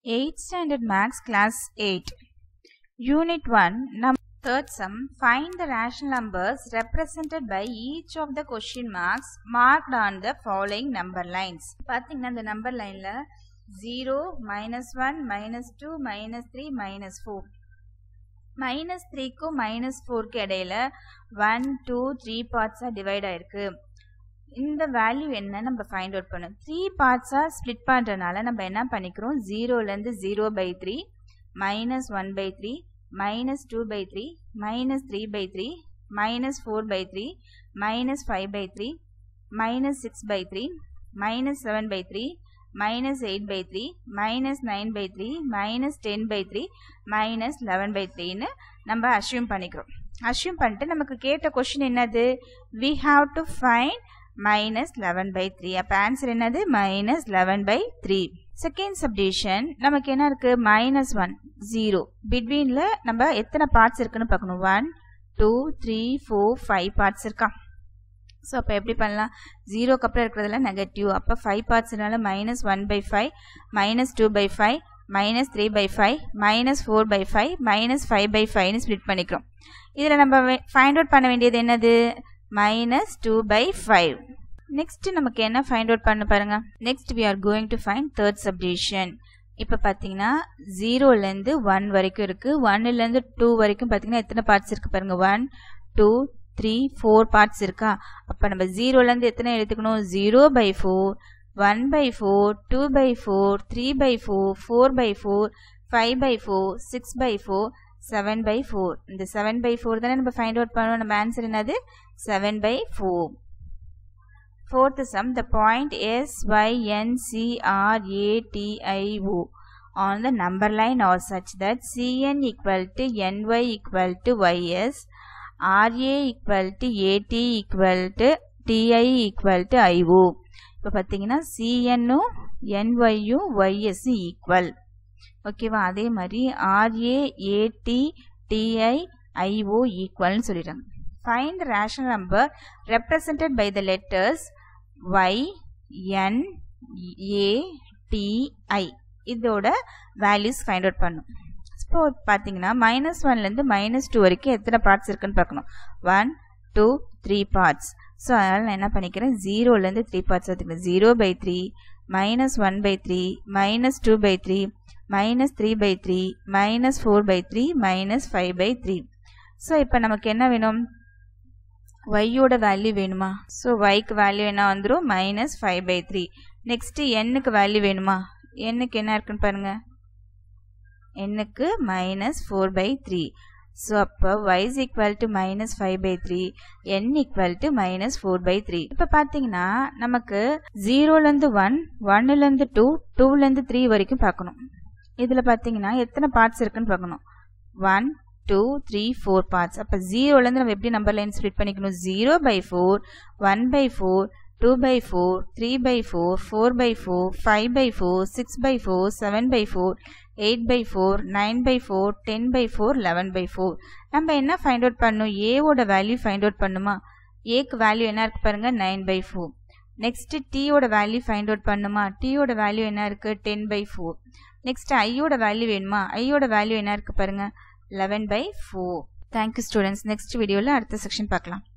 8th Standard Max Class 8 Unit 1 Num Third sum Find the rational numbers represented by each of the question marks marked on the following number lines பார்த்தீங்கன்னா இந்த number லைன்ல 0 minus 1 minus 2 minus 3 minus 4 minus த்ரீக்கும் minus ஃபோருக்கு இடையில one two three பார்ட்ஸாக divide ஆயிருக்கு இந்த value என்ன நம்ம ஃபைண்ட் அவுட் பண்ணணும் த்ரீ பார்ட்ஸாக ஸ்ப்ளிட் பண்ணுறதுனால நம்ம என்ன பண்ணிக்கிறோம் ஜீரோலேருந்து zero by three minus one by three minus two by three minus three by three minus four by three minus five by three minus six by three minus seven by three minus eight by three minus nine by three minus ten by three minus eleven by த்ரீன்னு நம்ம assume பண்ணிக்கிறோம் assume பண்ணிட்டு நமக்கு கேட்ட question என்னது we have to find minus eleven by three அப்போ answer என்னது minus eleven by three second subdivision நமக்கு என்ன இருக்கு மைனஸ் ஒன் ஜீரோ பிட்வீனில் நம்ம எத்தனை பார்ட்ஸ் இருக்குன்னு பார்க்கணும் one two three four five parts இருக்கா ஸோ அப்போ எப்படி பண்ணலாம் ஜீரோக்கு அப்புறம் இருக்கிறதுல நெகட்டிவ் அப்போ ஃபைவ் பார்ட்ஸ்னால minus one by five minus two by five minus three by five minus four by five minus five by ஃபைவ்னு ஸ்ப்ளிட் பண்ணிக்கிறோம் இதில் நம்ம ஃபைண்ட் அவுட் பண்ண வேண்டியது என்னது minus two by five next நமக்கு என்ன ஃபைண்ட் அவுட் பண்ண பாருங்க next we are going to find third submission இப்போ பார்த்தீங்கன்னா ஜீரோலேருந்து ஒன் வரைக்கும் இருக்குது ஒன்னுலேருந்து டூ வரைக்கும் பார்த்தீங்கன்னா எத்தனை பார்ட்ஸ் இருக்குது பாருங்க one two three four parts இருக்கா அப்போ நம்ம ஜீரோலேருந்து எத்தனை எடுத்துக்கணும் zero by four one by four two by four three by four four by four five by four six by four seven by four இந்த செவன் பை ஃபோர் தானே நம்ம find out பண்ணுவோம் நம்ம ஆன்சர் என்னது seven by four Fourth sum, the point S, Y, N, C, R, A, T, I, O on the number line are such that Cn equal to Ny equal to Ys, Ra equal to At equal to Ti equal to Io. இப்போ பார்த்தீங்கன்னா சிஎன்னும் என்ஒய்யும் ஒய்எஸ்ஸும் equal ஓகேவா அதே மாதிரி R A A T T I I O ஈக்குவல்னு சொல்லிடுறாங்க find the rational number represented by the letters y n a t i இதோட values find out பண்ணும் இப்போ பார்த்தீங்கன்னா மைனஸ் ஒன்லேருந்து மைனஸ் டூ வரைக்கும் எத்தனை பார்ட்ஸ் இருக்குன்னு பார்க்கணும் one two three parts so அதனால் நான் என்ன பண்ணிக்கிறேன் ஜீரோலேருந்து த்ரீ பார்ட்ஸ் எடுத்துக்கிறேன் zero by three minus one by three minus two by three minus three by three minus four by three minus five by three so இப்போ நமக்கு என்ன வேணும் ஒய்யோட வேல்யூ வேணுமா ஸோ ஒய்க்கு வேல்யூ என்ன வந்துடும் minus five by three next என்னுக்கு வேல்யூ வேணுமா என்னுக்கு என்ன இருக்குன்னு பாருங்க என்னுக்கு minus four by three so அப்போ Y is equal to minus five by three N equal to minus four by three இப்போ பார்த்தீங்கன்னா நமக்கு ஜீரோலேருந்து ஒன் ஒன்னுலேருந்து டூ டூலேருந்து த்ரீ வரைக்கும் பார்க்கணும் இதில் பார்த்தீங்கன்னா எத்தனை பார்ட்ஸ் இருக்குன்னு பார்க்கணும் one two three four parts அப்போ ஜீரோலேருந்து நம்ம எப்படி நம்பர் லைன் ஸ்ப்ளிட் பண்ணிக்கணும் zero by four one by four two by four three by four four by four five by four six by four seven by four eight by four nine by four ten by four eleven by four நம்ம என்ன find out பண்ணணும் ஏவோட value find out பண்ணுமா ஏக்கு value என்ன இருக்கு பாருங்க nine by four next டீயோட வேல்யூ ஃபைண்ட் அவுட் பண்ணுமா டீயோட வேல்யூ என்ன இருக்கு டென் பை ஃபோர் நெக்ஸ்ட் ஐயோட வேல்யூ வேணுமா ஐயோட வேல்யூ என்ன இருக்கு பாருங்க eleven by four thank you students next வீடியோவில் அடுத்த செக்ஷன் பார்க்கலாம்